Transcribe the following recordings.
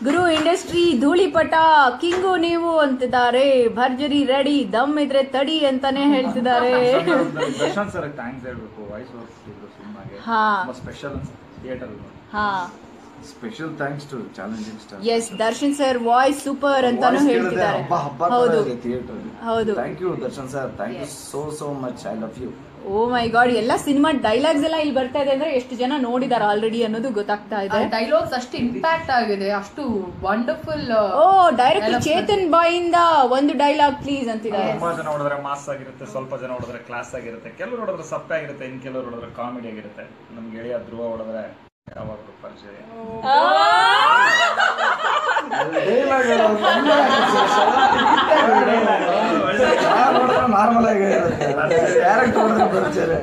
ಗುರು industry ಧೂಳಿಪಟ king ನೀವು ಅಂತಿದ್ದಾರೆ ಭರ್ಜರಿ ರೆಡಿ ದಮ್ ಇದ್ರೆ ತಡಿ ಅಂತಾನೆ ಹೇಳ್ತಿದ್ದಾರೆ ದರ್ಶನ್ ಸರ್ ಥ್ಯಾಂಕ್ಸ್ ಹೇಳ್ಬೇಕು ವಾಯ್ಸ್ ವರ್ಕ್ ಸಿನಿಮಾಗೆ ಹಾ. ತುಂಬಾ ಸ್ಪೆಷಲ್ ಥಿಯೇಟರ್ ಹಾ special thanks to challenging star yes Darshan sir voice super ಅಂತಾನು ಹೇಳ್ತಿದ್ದಾರೆ ಹಬ್ಬ ಹಬ್ಬ ಹೌದು ಥಿಯೇಟರ್ ಹೌದು. Thank you Darshan sir thank you so so much I love you oh my god ಎಲ್ಲ ಸಿನಿಮಾ ಡೈಲಾಗ್ಸ್ ಎಲ್ಲ ಇಲ್ಲಿ ಬರ್ತಾ ಇದೆ ಅಂದ್ರೆ ಎಷ್ಟು ಜನ ನೋಡಿದಾರ ಆಲ್ರೆಡಿ ಅನ್ನೋದು ಗೊತ್ತಾಗ್ತಾ ಇದೆ ಡೈಲಾಗ್ಸ್ ಅಷ್ಟು ಇಂಪ್ಯಾಕ್ಟ್ ಆಗಿದೆ ಅಷ್ಟು ವಂಡರ್ಫುಲ್ ಓ ಡೈರೆಕ್ಟ್ ಚೇತನ್ ಬಾಯಿಂದ ಒಂದು ಡೈಲಾಗ್ ಪ್ಲೀಸ್ ಅಂತಿದ್ದಾರೆ ತುಂಬಾ ಜನ ನೋಡಿದ್ರೆ ಮಾಸ್ ಆಗಿರುತ್ತೆ ಸ್ವಲ್ಪ ಜನ ನೋಡಿದ್ರೆ ಕ್ಲಾಸ್ ಆಗಿರುತ್ತೆ ಕೆಲವರು ನೋಡಿದ್ರೆ ಸಪ್ಪೆ ಆಗಿರುತ್ತೆ ಇನ್ ಕೆಲವರು ನೋಡಿದ್ರೆ ಕಾಮಿಡಿ ಆಗಿರುತ್ತೆ ನಮ್ ಗೆಳೆಯ ಧ್ರುವ ಹೊಡೆದ್ರೆ ಯಾವಾಗಲೂ ಪರಿಚಯ ನಾರ್ಮಲ್ ಆಗಿ ಕ್ಯಾರೆಕ್ಟರ್ ಬರ್ತಾರೆ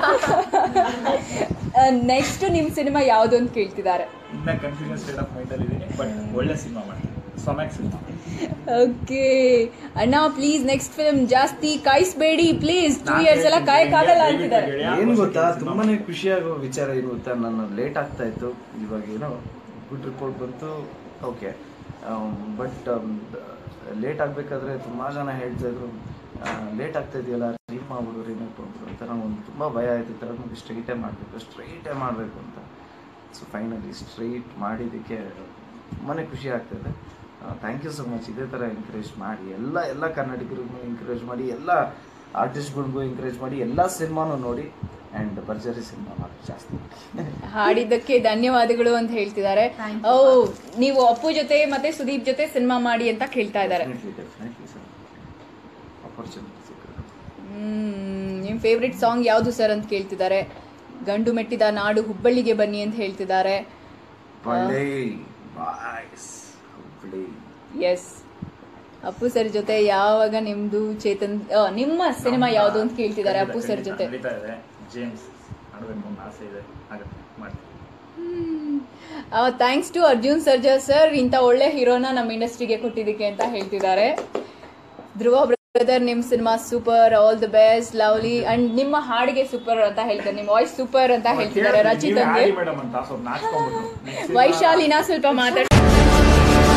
ನೆಕ್ಸ್ಟ್ ನಿಮ್ ಸಿನಿಮಾ ಯಾವ್ದು ಅಂತ ಕೇಳ್ತಿದ್ದಾರೆ ಇನ್ನ ಕನ್ಫ್ಯೂಷನ್ ಸ್ಟೇಟ್ ಆಫ್ ಮೈಂಡ್ ಅಲ್ಲಿ ಇದೀನಿ ಬಟ್ ಒಳ್ಳೆ ಸಿನಿಮಾ ಮಾಡ್ತೀನಿ ಸೊಮ್ಯಾಕ್ ಸಿನಿಮಾ ಓಕೆ ಅಣ್ಣ ಪ್ಲೀಸ್ ನೆಕ್ಸ್ಟ್ ಫಿಲ್ಮ್ ಜಾಸ್ತಿ ಕಾಯಿಸ್ಬೇಡಿ ಪ್ಲೀಸ್ ಟೂ ಇಯರ್ಸ್ ಎಲ್ಲ ಕಾಯಕ್ಕಾಗಲ್ಲ ಅಂತಿದ್ದಾರೆ ಏನ್ ಗೊತ್ತಾ ತುಂಬಾನೇ ಖುಷಿಯಾಗೋ ವಿಚಾರ ಏನು ಗೊತ್ತಾ ನಾನು ಲೇಟ್ ಆಗ್ತಾ ಇತ್ತು ಇವಾಗ ಏನೋ ಗುಡ್ ರಿಪೋರ್ಟ್ ಬಂತು ಓಕೆ ಬಟ್ ಲೇಟ್ ಆಗ್ಬೇಕಾದ್ರೆ ತುಂಬಾ ಜನ ಹೇಳ್ತಾ ಇದ್ರು ಲೇಟ್ ಆಗ್ತಾ ಇದೆಯಲ್ಲ ರೀಪ್ ಮಾಡ್ಬಿಡು ರೀಮೇಕ್ ಮಾಡ್ಬಿಡು ಅಂತ ನಂಗೆ ಒಂದು ತುಂಬ ಭಯ ಆಯ್ತು ಈ ಥರ ನಮಗೆ ಸ್ಟ್ರೈಟೇ ಮಾಡಬೇಕು ಸ್ಟ್ರೈಟೇ ಮಾಡಬೇಕು ಅಂತ ಸೊ ಫೈನಲಿ ಸ್ಟ್ರೈಟ್ ಮಾಡಿದ್ದಕ್ಕೆ ತುಂಬಾ ಖುಷಿ ಆಗ್ತದೆ ಥ್ಯಾಂಕ್ ಯು ಸೊ ಮಚ್ ಇದೇ ಥರ ಎಂಕರೇಜ್ ಮಾಡಿ ಎಲ್ಲ ಎಲ್ಲ ಕನ್ನಡಿಗರಿಗೂ ಎಂಕರೇಜ್ ಮಾಡಿ ಎಲ್ಲ ಆರ್ಟಿಸ್ಟ್ಗಳಿಗೂ ಎಂಕರೇಜ್ ಮಾಡಿ ಎಲ್ಲ ಸಿನಿಮಾನು ನೋಡಿ ಆ್ಯಂಡ್ ಭರ್ಜರಿ ಸಿನಿಮಾ ಮಾಡಿ ಜಾಸ್ತಿ ಹಾಡಿದ್ದಕ್ಕೆ ಧನ್ಯವಾದಗಳು ಅಂತ ಹೇಳ್ತಿದ್ದಾರೆ ಓ ನೀವು ಅಪ್ಪು ಜೊತೆ ಮತ್ತೆ ಸುದೀಪ್ ಜೊತೆ ಸಿನಿಮಾ ಮಾಡಿ ಅಂತ ಕೇಳ್ತಾ ಇದ್ದಾರೆ ಡೆಫಿನೆಟ್ಲಿ ಡೆಫಿನೆಟ್ಲಿ ಸರ್ ಅಪರ್ಚುನಿಟಿ ಸಿಕ್ಕರೆ ಹ್ಮ್ ನಿಮ್ ಫೇವ್ರೆಟ್ ಸಾಂಗ್ ಯಾವುದು ಸರ್ ಅಂತ ಕೇಳ್ತಿದ್ದಾರೆ ಗಂಡು ಮೆಟ್ಟಿದ ನಾಡು ಹುಬ್ಬಳ್ಳಿಗೆ ಬನ್ನಿ ಅಂತ ಹೇಳ್ತಿದ್ದಾರೆ Hubballi boys Hubballi yes Appu sir ಜೊತೆ ಯಾವಾಗ ನಿಮ್ದು ಚೇತನ್ ಆ, ನಿಮ್ಮ ಸಿನಿಮಾ ಯಾವುದು ಅಂತ ಕೇಳ್ತಿದ್ದಾರೆ ಅಪ್ಪು ಸರ್ ಜೊತೆ ನಡೀತಾ ಇದೆ ಜೇಮ್ಸ್ ಮಾಡಬೇಕು ಅನ್ನೋ ಆಸೆ ಇದೆ ಆಗುತ್ತೆ ಮಾಡ್ತೀನಿ thanks to Arjun Sarja sir ಇಂಥ ಒಳ್ಳೆ ಹೀರೋನ ನಮ್ಮ ಇಂಡಸ್ಟ್ರಿಗೆ ಕೊಟ್ಟಿದ್ದಕ್ಕೆ ಅಂತ ಹೇಳ್ತಿದ್ದಾರೆ ಧ್ರುವ ಬ್ರದರ್ ನಿಮ್ cinema super all the best lovely and ನಿಮ್ಮ ಹಾಡಿಗೆ ಸೂಪರ್ ಅಂತ ಹೇಳ್ತಾರೆ ನಿಮ್ಮ ವಾಯ್ಸ್ ಸೂಪರ್ ಅಂತ ಹೇಳ್ತಿದ್ದಾರೆ ರಚಿತ್ ಅವ್ರಿಗೆ ಮೇಡಮ್ ಅಂತ ಸ್ವಲ್ಪ ನಾಚ್ಕೊಂಡ್ಬಿಟ್ಟು ವೈಶಾಲಿನ ಸ್ವಲ್ಪ ಮಾತಾಡ್ತಾರೆ